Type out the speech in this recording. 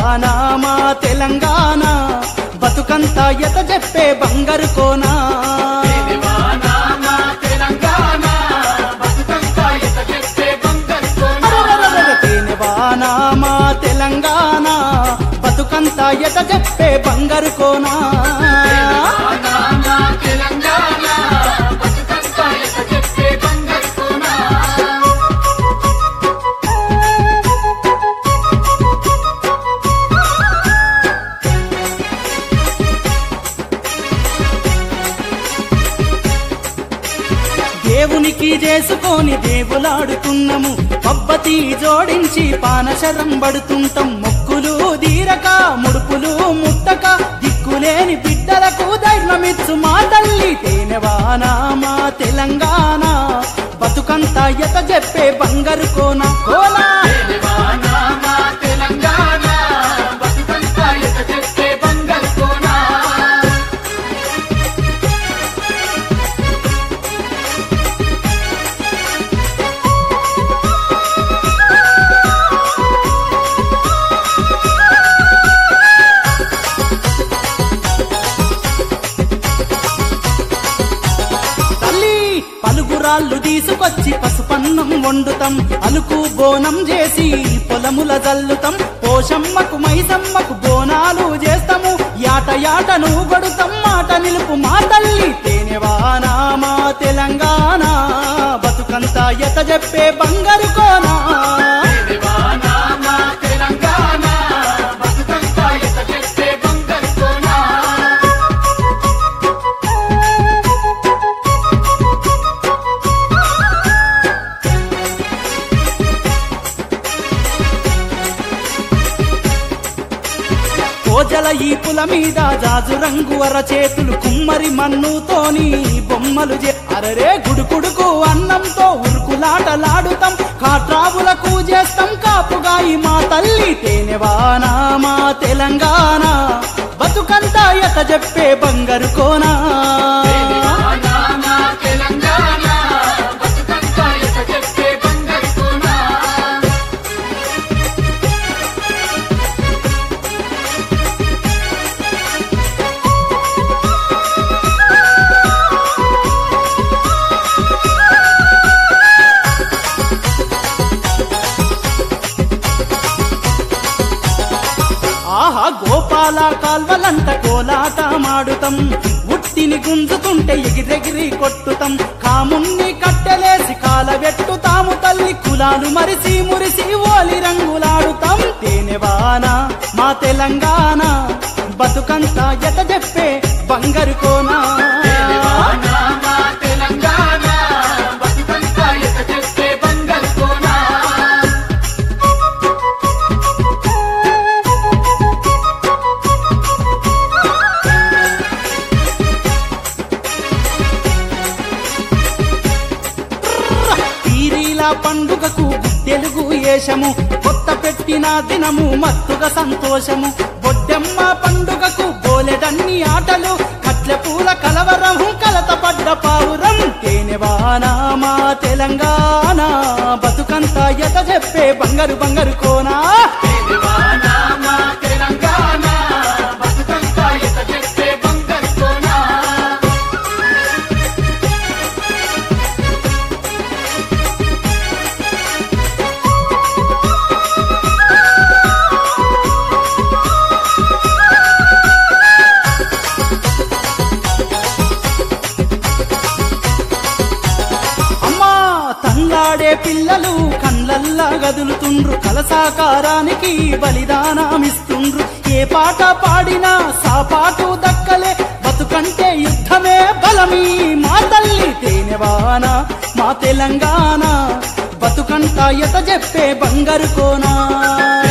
తేనెవానా మా తెలంగాణ బతుకంతా ఎత చెప్పే బంగారు కోనా అరరరరర తేనెవానా మా తెలంగాణ బతుకంతా ఎత చెప్పే బంగారు కోనా దేవునికి చేసుకొని దేవులాడుతున్నాము పబ్బతి జోడించి పానశరం పడుతుంటాం మొక్కులు దీరక ముడుపులు ముట్టక దిక్కులేని బిడ్డలకు ధైర్యమిచ్చు మా తల్లి తేనెవానా మా తెలంగాణ బతుకంతా ఎత చెప్పే బంగారు కోన కోనా తల్లి పలుగురాళ్ళు తీసుకొచ్చి పసుపన్నం వండుతాం అలుకు బోనం చేసి పొలముల జల్లుతాం పోషమ్మకు మైసమ్మకు బోనాలు చేస్తాము యాట యాటను కొడుతాం మాట నిలుపు మా తల్లి తేనెవానా మా తెలంగాణ బతుకంతా ఎత చెప్పే బంగారు కోనా కోజల ఈపుల మీద జాజు రంగు అరచేతులు కుమ్మరి మన్నుతోని బొమ్మలు చే అరరే గుడుకుడుకు అన్నంతో ఉరుకులాటలాడుతాం కాట్రావులకు చేస్తాం కాపుగా ఈ మా తల్లి తేనెవానా మా తెలంగాణ బతుకంతా ఎత చెప్పే బంగారు కోనా ఆహా గోపాల కాల్వలంట కోలాట మాడుతాం ఉట్టిని గుంజుతుంటే ఎగిరెగిరి కొట్టుతాం కాముణ్ణి కట్టెలేసి కాలబెట్టుతాము తల్లి కులాలు మరిసి మురిసి ఓలి రంగులాడుతాం తేనెవానా మా తెలంగాణ బతుకంతా ఎత చెప్పే బంగారు కోనా పీరీల పండుగకు తెలుగు ఏషము కొత్త పెట్టిన దినము మత్తుగా సంతోషము బొడ్డెమ్మ పండుగకు బోలెడన్ని ఆటలు కట్ల పూల కలవరం కలత పడ్డ పావురం తేనెవానా మా తెలంగాణ బతుకంతా ఎత చెప్పే బంగారు బంగారు కోనా అమ్మా తల్లాడే పిల్లలు కళ్ళల్లా గదులుతుండ్రు కలసాకారానికి బలిదానమిస్తుండ్రు ఏ పాట పాడినా సాపాటు దక్కలే బతుకంటే యుద్ధమే బలమీ మా తల్లి తేనెవాన మా తెలంగాణ బతుకంతా ఎత చెప్పే బంగారు కోనా